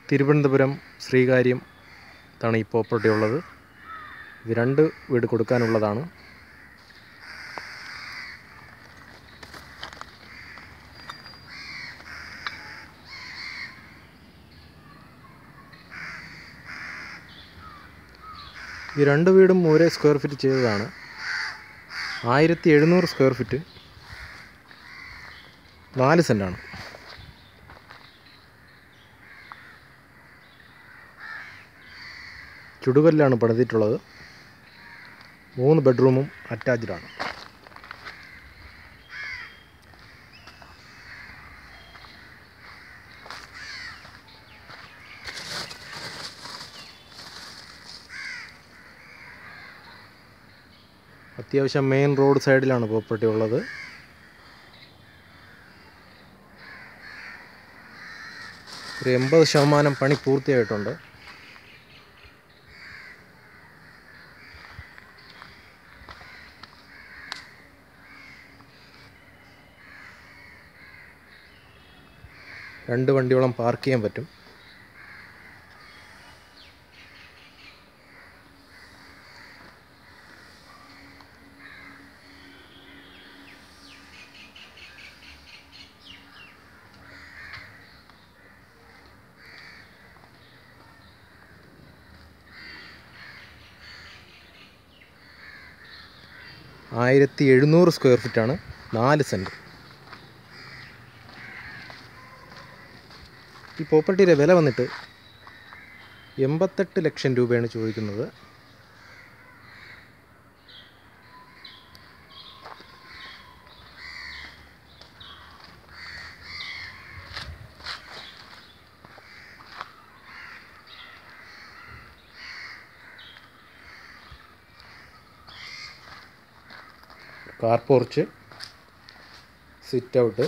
തിരുവനന്തപുരം ശ്രീകാര്യം ത്താണ് ഈ പ്രോപ്പർട്ടി ഉള്ളത് ഇത് രണ്ട് വീട് കൊടുക്കാനുള്ളതാണ് ഈ രണ്ട് വീടും ഒരേ സ്ക്വയർ ഫീറ്റ് ചെയ്തതാണ് ആയിരത്തി എഴുന്നൂറ് സ്ക്വയർ ഫീറ്റ് നാല് സെൻറ്റാണ് ചുടുകല്ലാണ് പണിതിട്ടുള്ളത് മൂന്ന് ബെഡ്റൂമും അറ്റാച്ച്ഡ് ആണ് അത്യാവശ്യം മെയിൻ റോഡ് സൈഡിലാണ് പ്രോപ്പർട്ടി ഉള്ളത് ഒരു എൺപത് ശതമാനം പണി പൂർത്തിയായിട്ടുണ്ട് രണ്ട് വണ്ടിയോളം പാർക്ക് ചെയ്യാൻ പറ്റും ആയിരത്തി എഴുന്നൂറ് സ്ക്വയർ ഫീറ്റാണ് നാല് സെൻറ്റ് ഈ പ്രോപ്പർട്ടിയുടെ വില വന്നിട്ട് എൺപത്തെട്ട് ലക്ഷം രൂപയാണ് ചോദിക്കുന്നത് കാർ പോർച്ച് സിറ്റ് ഔട്ട്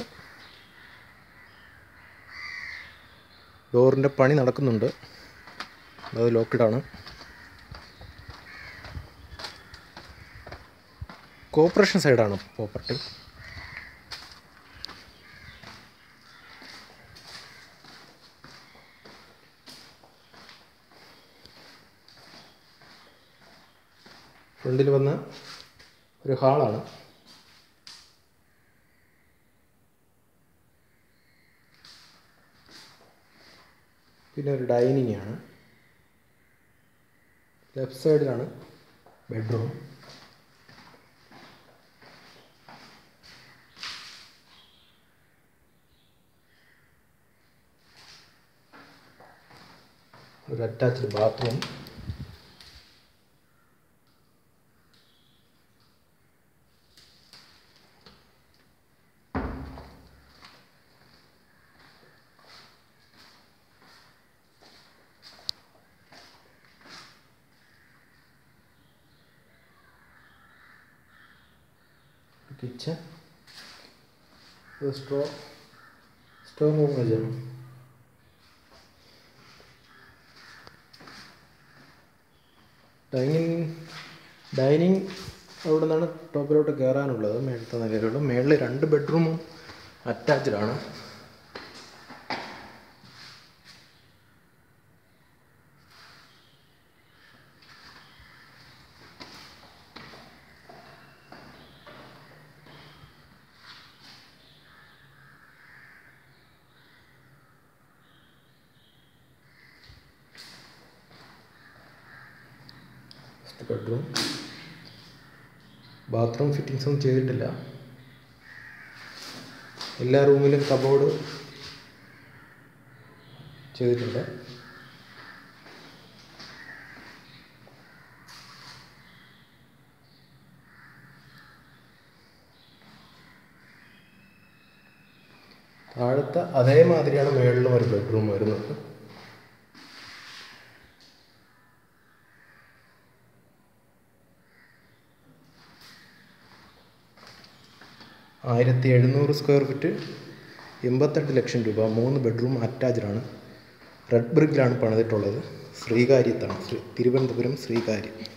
ഡോറിൻ്റെ പണി നടക്കുന്നുണ്ട് അത് ലോക്കഡാണ് കോപ്പറേഷൻ സൈഡാണ് പ്രോപ്പർട്ടി ഫ്രണ്ടിൽ വന്ന് ഒരു ഹാളാണ് പിന്നെ ഒരു ഡൈനിങ് ആണ് ലെഫ്റ്റ് സൈഡിലാണ് ബെഡ്റൂം ഒരു attached bathroom kitchen store store room വെച്ചാണ് ഡൈനിങ് ഡൈനിങ് അവിടെ നിന്നാണ് ടോപ്പിലോട്ട് കയറാനുള്ളത് മേളത്തെ നിലയിലുള്ള മേളിൽ രണ്ട് ബെഡ്റൂമും അറ്റാച്ച്ഡ് ആണ് ഫസ്റ്റ് ബെഡ്റൂം ബാത്റൂം ഫിറ്റിങ്സ് ഒന്നും ചെയ്തിട്ടില്ല എല്ലാ റൂമിലും കബോർഡ് ചെയ്തിട്ടുണ്ട് താഴത്തെ അതേമാതിരിയാണ് മുകളിലും ഒരു ബെഡ്റൂം വരുന്നത് ആയിരത്തി എഴുന്നൂറ് സ്ക്വയർ ഫീറ്റ് എൺപത്തെട്ട് ലക്ഷം രൂപ മൂന്ന് ബെഡ്റൂം അറ്റാച്ച്ഡ് ആണ് റെഡ് ബ്രിക്കിലാണ് പണിതിട്ടുള്ളത് ശ്രീകാര്യത്താണ് ശ്രീ തിരുവനന്തപുരം ശ്രീകാര്യം